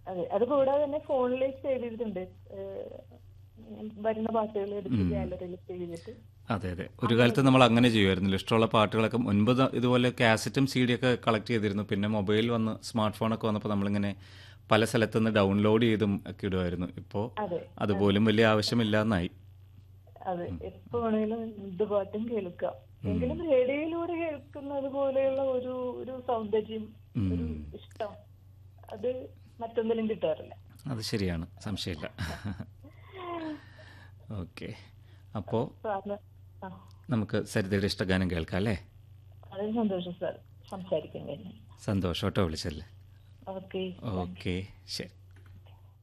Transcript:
അതെ അത് കൂടാതെ തന്നെ ഫോണിൽ സേവ് ചെയ്തിട്ടുണ്ട് ഏഹ്, വരുന്ന പാട്ടുകൾ എടുത്ത് ഗാലറിയിൽ സേവ് ചെയ്തിട്ട് അതെ അതെ ഒരു കാലത്ത് നമ്മൾ അങ്ങനെ ചെയ്യുമായിരുന്നില്ല ഇഷ്ടമുള്ള പാട്ടുകളൊക്കെ മുൻപ് ദ- ഇതുപോലെ കാസറ്റും സി ഡി ഒക്കെ കളക്ട് ചെയ്തിരുന്നു പിന്നെ മൊബൈൽ വന്ന് സ്മാർട്ട് ഫോണൊക്കെ വന്നപ്പോൾ നമ്മളിങ്ങനെ പല സ്ഥലത്തു നിന്ന് ഡൗൺലോഡ് ചെയ്തും ഒക്കെ ഇടുമായിരുന്നു ഇപ്പോൾ അതെ അതുപോലും വലിയ ആവശ്യമില്ല എന്നായി അതെ എപ്പോ വേണേലും എന്ത് പാട്ടും കേൾക്കാം എങ്കിലും റേഡിയോയിലൂടെ കേൾക്കുന്നത് പോലെയുള്ള ഒരു ഒരു സൗന്ദര്യം ഒരു ഇഷ്ടം അത് മറ്റൊന്നിലും കിട്ടാറില്ല അത് ശരിയാണ് സംശയമില്ല ഓക്കെ അപ്പോൾ സാറിന് ആ നമുക്ക് സരിതയുടെ ഇഷ്ടഗാനം കേൾക്കാം അല്ലേ വളരെ സന്തോഷം സാർ സംസാരിക്കാൻ കഴിഞ്ഞു സന്തോഷം കേട്ടോ വിളിച്ചല്ലേ ഓക്കെ ഓക്കെ ശരി